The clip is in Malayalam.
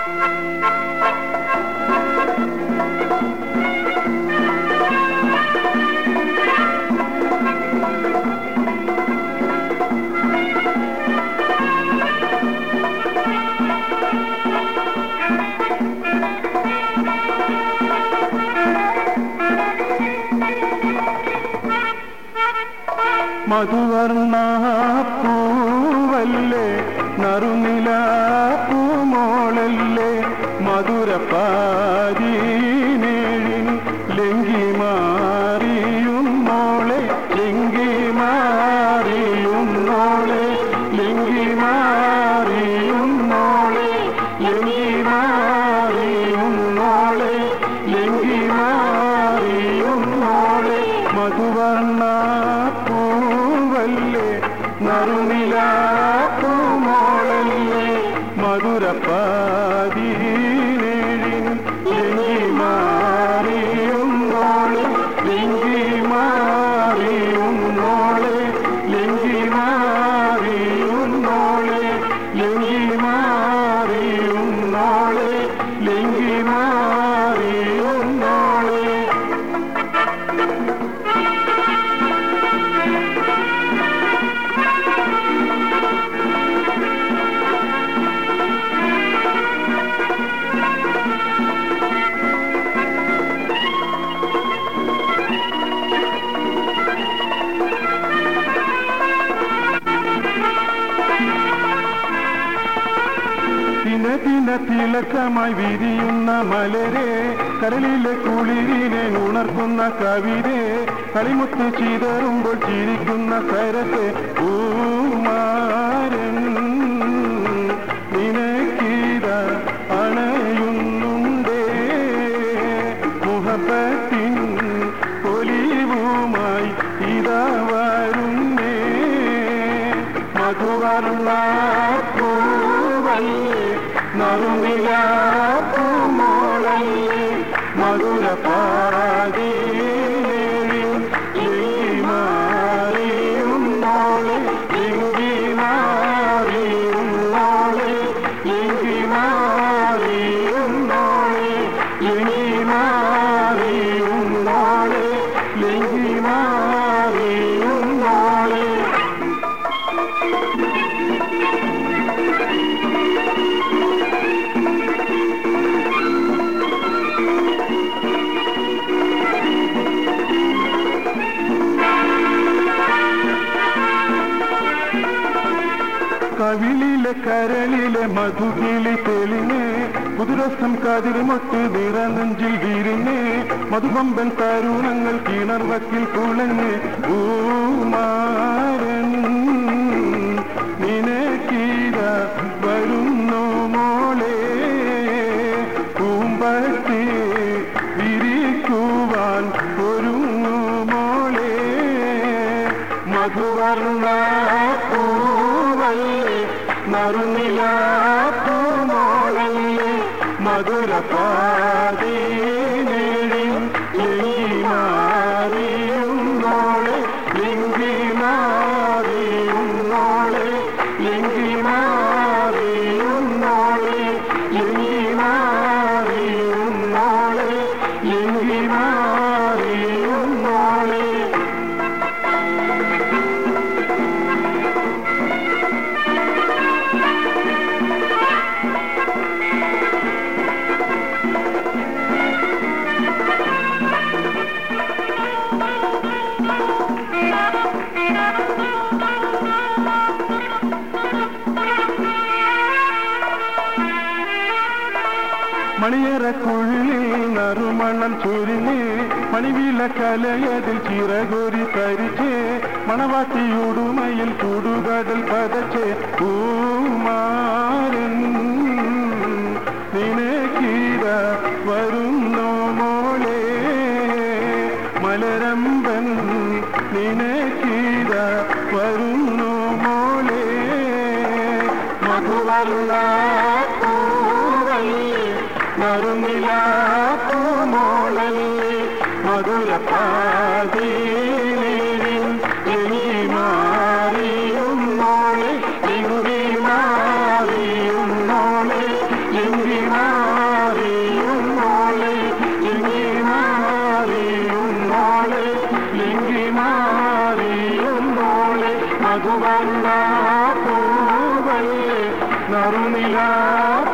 മധുവർണ പൂവല്ലേ നറുനില പൂമോളല്ലേ മധുരപ്പാരീനേഴിൻ ലെങ്കി മാറിയും മോളെ ലെങ്കി മാറിയും മോളെ ലെങ്കി മാറിയും മോളെ ലെങ്കി മാറിയും മോളെ ലെങ്കി മാറിയും മോളെ മധുവർണ പൂവല്ലേ നറുനില പൂമോളല്ലേ മധുരപ്പാതീനേഴിൻ ലെങ്കി മാറിയും മോളെ ലെങ്കി മാറിയും മോളെ ലെങ്കി മാറിയും മോളെ ലെങ്കി മാറിയും മോളെ ലെങ്കി മാറിയും മോളെ ദിന ദിന തിളക്കമായി വിരിയുന്ന മലരെ കടലിലെ കുളിരിനെ ഉണർത്തുന്ന കവിരെ കളിമുത്ത് ചിതറുമ്പോൾ ചിരിക്കുന്ന കരത്തെ പൂമാരൻ നിനക്കീത അണയുന്നുണ്ടേ മുഹബത്തിൻ ഒലിവുമായി ഇതാ വരുന്നേ മധുവർണ്ണ പൂവല്ലേ നറുനില പൂമോളല്ലേ മധുരപാതീനേഴിൻ മാറിയും മോളെ എങ്കി മാറിയും മോളെ എങ്കി മാറിയും മോളെ എങ്കി മാറിയും മോളെ എങ്കി മാറിയും മോളെ കവിളിലെ കരളിലെ മധുകിളി തെളിഞ്ഞ് പുതുരസം കതിർമൊട്ട് നിറനെഞ്ചിൽ വീരിഞ്ഞ് മധുപമ്പൻ തരുണങ്ങൾ കിണർവക്കിൽ കുളഞ്ഞ് ഊമാരൻ നിനക്കീര വരുന്നു മോളെ പൂമ്പത്തി വിരിക്കുവാൻ ഒരുങ്ങു മോളെ മധുവർണ്ണ പൂവല്ലേ നറുനില പൂമോളല്ലേ മധുരപാതീനേഴിൻ ലിംഗി മാറിയും മോളെ ലിംഗി മാറിയും മോളെ ലിംഗി മാറിയും മോളെ ലിംഗി മാറിയും മോളെ ലിംഗി മാറിയും മോളെ മണിയറക്കുഴലിൽ നറുമണം ചൊരിഞ്ഞ് മണിവില കലയതിൽ ചിറകൊരി തരിച്ച് മണവാട്ടിയുടുമയിൽ കൂടുകടൽ പതച്ച് പൂമാരൻ നിനക്കീര വരുന്നു മോളെ മലരമ്പൻ നിനക്കീര വരുന്നു മോളെ മധുവർണ്ണ പൂവല്ലേ നറുനില പൂമോളല്ലേ മധുരപാതീനേഴിൻ എങ്കി മാറിയും മോളെ എങ്കി മാറിയും മോളെ ലിംഗി മാറിയും മോളെ ലിംഗി മാറിയും മോളെ ലിംഗി മാറിയും മോളെ മധുവന്ന പൂവല്ലേ നറുനില